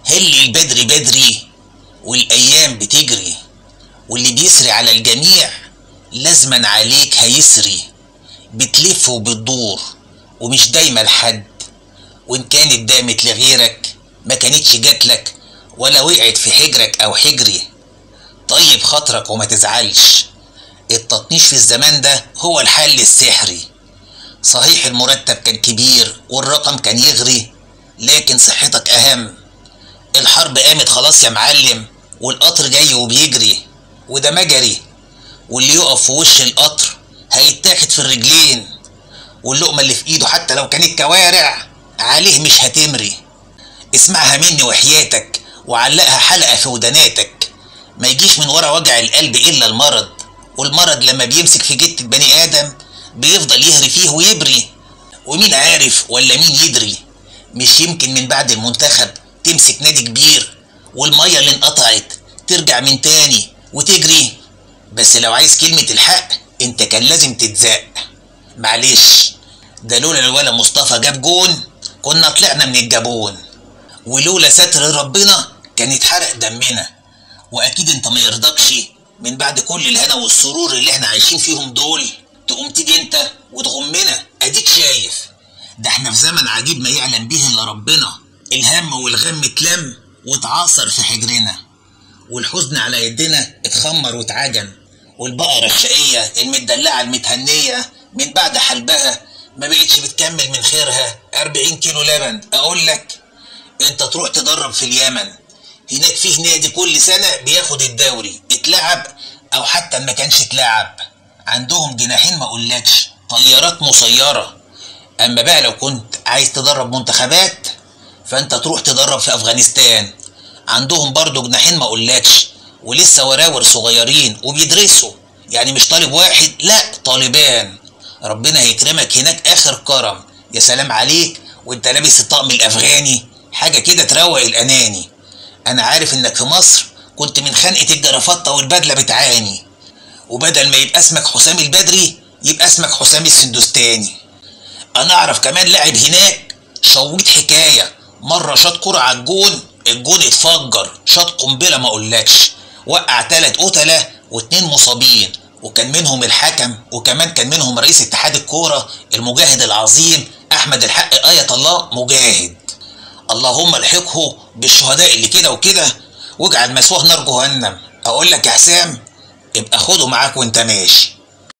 هل البدري بدري والايام بتجري واللي بيسري على الجميع لازما عليك هيسري بتلف وبتدور ومش دايما لحد وان كانت دامت لغيرك ما كانتش جاتلك ولا وقعت في حجرك او حجري طيب خاطرك وما تزعلش التطنيش في الزمان ده هو الحل السحري صحيح المرتب كان كبير والرقم كان يغري لكن صحتك اهم الحرب قامت خلاص يا معلم والقطر جاي وبيجري وده مجري واللي يقف في وش القطر هيتاخد في الرجلين واللقمة اللي في ايده حتى لو كانت كوارع عليه مش هتمري اسمعها مني وحياتك وعلقها حلقة في وداناتك ما يجيش من ورا وجع القلب إلا المرض والمرض لما بيمسك في جت البني آدم بيفضل يهري فيه ويبري ومين عارف ولا مين يدري مش يمكن من بعد المنتخب تمسك نادي كبير والمية اللي انقطعت ترجع من تاني وتجري بس لو عايز كلمة الحق انت كان لازم تتزق معلش ده لولا الولا مصطفى جاب جون كنا طلعنا من الجابون ولولا ستر ربنا كان اتحرق دمنا واكيد انت ما يرضكش من بعد كل الهنا والسرور اللي احنا عايشين فيهم دول تقوم تيجي انت وتغمنا اديك شايف ده احنا في زمن عجيب ما يعلم به الا ربنا الهم والغم اتلم واتعاصر في حجرنا والحزن على يدنا اتخمر واتعجن والبقرة الشقية المدلعة المتهنية من بعد حلبها ما بقتش بتكمل من خيرها 40 كيلو لبن اقول لك انت تروح تدرب في اليمن هناك فيه نادي كل سنة بياخد الدوري اتلعب او حتى ما كانش اتلعب عندهم جناحين ما اقولكش طيارات مسيرة اما بقى لو كنت عايز تدرب منتخبات فانت تروح تدرب في افغانستان عندهم برضو جناحين ما اقولكش ولسه وراور صغيرين وبيدرسوا يعني مش طالب واحد لا طالبان ربنا هيكرمك هناك اخر كرم يا سلام عليك وانت لابس الطقم الافغاني حاجه كده تروق الاناني انا عارف انك في مصر كنت من خنقه الجرافطه والبدله بتعاني وبدل ما يبقى اسمك حسام البدري يبقى اسمك حسام السندستاني انا اعرف كمان لاعب هناك شويت حكايه مره شاط كرة على الجون الجون اتفجر شاط قنبله ما اقولكش وقع تلات قتله واتنين مصابين وكان منهم الحكم وكمان كان منهم رئيس اتحاد الكوره المجاهد العظيم احمد الحق ايه الله مجاهد اللهم الحقه بالشهداء اللي كده وكده واجعل مثواه نار جهنم اقول لك يا حسام ابقى خده معاك وانت ماشي